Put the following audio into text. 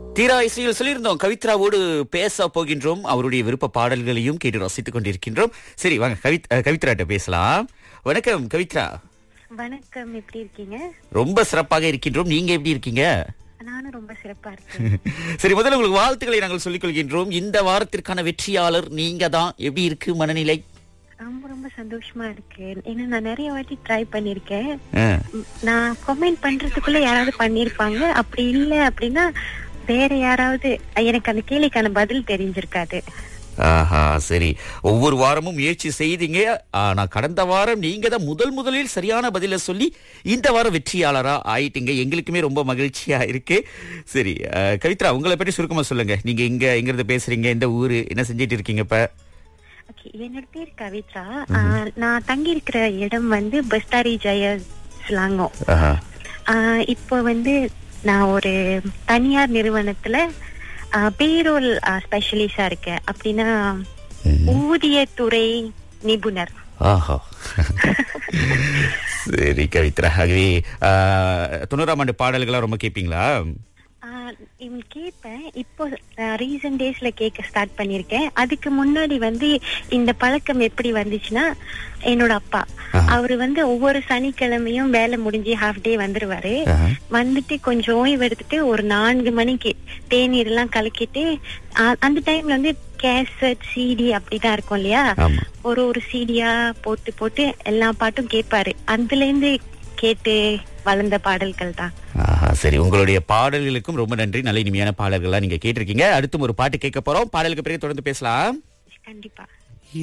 தீரா இசையில் சொல்லியிருந்தோம் கவித்ராவோடு பேச போகின்றோம் அவருடைய விருப்ப பாடல்களையும் கேட்டு ரசித்துக் கொண்டிருக்கின்றோம் சரி வாங்க கவித் அஹ், கவித்ராட்ட பேசலாம் வணக்கம் கவித்ரா வணக்கம் எப்படி இருக்கீங்க ரொம்ப சிறப்பாக இருக்கின்றோம் நீங்க எப்படி இருக்கீங்க நானும் ரொம்ப சிறப்பா இருக்கேன் சரி முதல்ல உங்களுக்கு வாழ்த்துக்களை நாங்கள் சொல்லிக் கொள்கின்றோம் இந்த வாரத்திற்கான வெற்றியாளர் நீங்க தான் எப்படி இருக்கு மனநிலை ரொம்ப ரொம்ப சந்தோஷமா இருக்கு ஏன்னா நான் நிறைய வாட்டி ட்ரை பண்ணிருக்கேன் அஹ், நான் கமெண்ட் பண்றதுக்குள்ள யாராவது பண்ணிருப்பாங்க அப்படி இல்ல அப்படின்னா வேற யாராவது எனக்கு அந்த கேள்விக்கான பதில் தெரிஞ்சிருக்காது ஆஹா சரி ஒவ்வொரு வாரமும் முயற்சி செய்தீங்க ஆனா கடந்த வாரம் நீங்க தான் முதல் முதலில் சரியான பதில சொல்லி இந்த வாரம் வெற்றியாளரா ஆயிட்டீங்க எங்களுக்குமே ரொம்ப மகிழ்ச்சியா இருக்கு சரி அஹ், கவித்ரா உங்களை பற்றி சுருக்கமா சொல்லுங்க நீங்க எங்க எங்க இருந்து பேசுறீங்க எந்த ஊரு என்ன செஞ்சிட்டு இருக்கீங்க இப்ப ஓகே என்னோட பேர் கவித்ரா ஆஹ், நான் தங்கி இருக்கிற இடம் வந்து பஸ்தாரி ஜெய ஸ்லாங்கோ ஆஹா. ஆஹ் இப்போ வந்து நான் ஒரு தனியார் நிறுவனத்துல பேரோல் ஸ்பெஷலிஸ்டா இருக்கேன் அப்படின்னா ஊதியத்துறை நிபுணர் ஆஹா சரி கவித்ரா ஆகவே அஹ், தொண்ணூறாம் ஆண்டு பாடல்களா ரொம்ப கேட்பீங்களா ஆஹ் இவன் கேட்பேன் இப்போ ரீசன்ட் டேஸ்ல கேட்க ஸ்டார்ட் பண்ணிருக்கேன் அதுக்கு முன்னாடி வந்து இந்த பழக்கம் எப்படி வந்துச்சுன்னா என்னோட அப்பா அவரு வந்து ஒவ்வொரு சனிக்கிழமையும் வேலை முடிஞ்சு ஹாஃப் டே வந்துருவாரு ஆஹா. வந்துட்டு கொஞ்சம் ஓய்வு எடுத்துட்டு ஒரு நான்கு மணிக்கு தேநீர் எல்லாம் கலக்கிட்டு ஆ- அந்த டைம்ல வந்து கேசட் சிடி அப்படிதான் இருக்கும் இல்லையா ஆமா ஒரு ஒரு சீடியா போட்டு போட்டு எல்லா பாட்டும் கேட்பாரு அதுல இருந்து கேட்டு வளர்ந்த பாடல்கள் தான் ஆஹா, சரி உங்களுடைய பாடல்களுக்கும் ரொம்ப நன்றி நல்ல இனிமையான பாடல்கள்லாம் நீங்க கேட்டிருக்கீங்க அடுத்தும் ஒரு பாட்டு கேட்க போறோம் பாடலுக்கு பிறகு தொடர்ந்து பேசலாம் கண்டிப்பா